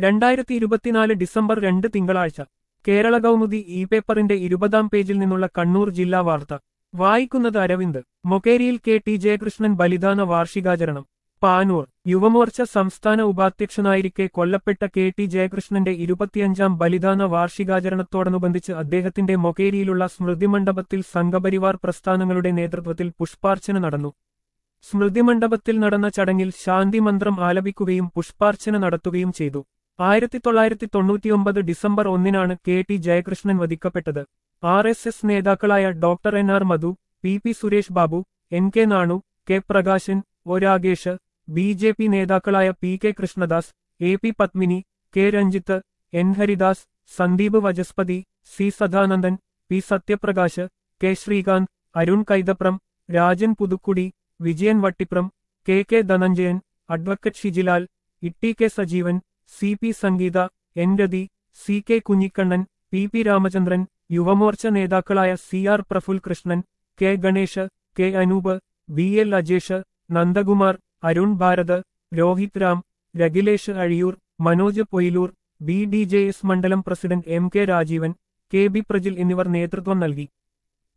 രണ്ടായിരത്തി ഇരുപത്തിനാല് ഡിസംബർ രണ്ട് തിങ്കളാഴ്ച കേരള കൗമുദി ഇ പേപ്പറിന്റെ ഇരുപതാം പേജിൽ നിന്നുള്ള കണ്ണൂർ ജില്ലാ വാർത്ത വായിക്കുന്നത് അരവിന്ദ് മൊക്കേരിയിൽ കെ ടി ജയകൃഷ്ണൻ ബലിദാന വാർഷികാചരണം പാനൂർ യുവമോർച്ച സംസ്ഥാന ഉപാധ്യക്ഷനായിരിക്കെ കൊല്ലപ്പെട്ട കെ ടി ജയകൃഷ്ണന്റെ ഇരുപത്തിയഞ്ചാം ബലിദാന വാർഷികാചരണത്തോടനുബന്ധിച്ച് അദ്ദേഹത്തിന്റെ മൊക്കേരിയിലുള്ള സ്മൃതിമണ്ഡപത്തിൽ സംഘപരിവാർ പ്രസ്ഥാനങ്ങളുടെ നേതൃത്വത്തിൽ പുഷ്പാർച്ചന നടന്നു സ്മൃതിമണ്ഡപത്തിൽ നടന്ന ചടങ്ങിൽ ശാന്തിമന്ത്രം ആലപിക്കുകയും പുഷ്പാർച്ചന നടത്തുകയും ചെയ്തു ആയിരത്തി തൊള്ളായിരത്തി തൊണ്ണൂറ്റിയൊമ്പത് ഡിസംബർ ഒന്നിനാണ് കെ ടി ജയകൃഷ്ണൻ വധിക്കപ്പെട്ടത് ആർ എസ് എസ് നേതാക്കളായ doctor N R Madhu P P Suresh Babu N K Nanu K Prakashan O Ragesh B J P നേതാക്കളായ P K Krishnadas A P Padmini K Ranjith N Haridas Sandeep Vachaspathi C Sadanandan P Satyaprakash K Srikanth Arun Kaithapram Rajan Puthukkudi Vijayan Vattipram K K Dhananjayan advocate Shijilal T K Sajeevan C P Sangeetha N Rathi C K Kunhikannan P P Ramachandran Yuvamorcha നേതാക്കളായ C R Praful Krishnan K Ganesh K Anoop V L Ajesh Nandakumar Arun Bharat Rohit Ram Ragilesh Azhiyur Manoj Poyilur B D J S മണ്ഡലം president M K Rajeevan K B Prajil എന്നിവർ നേതൃത്വം നൽകി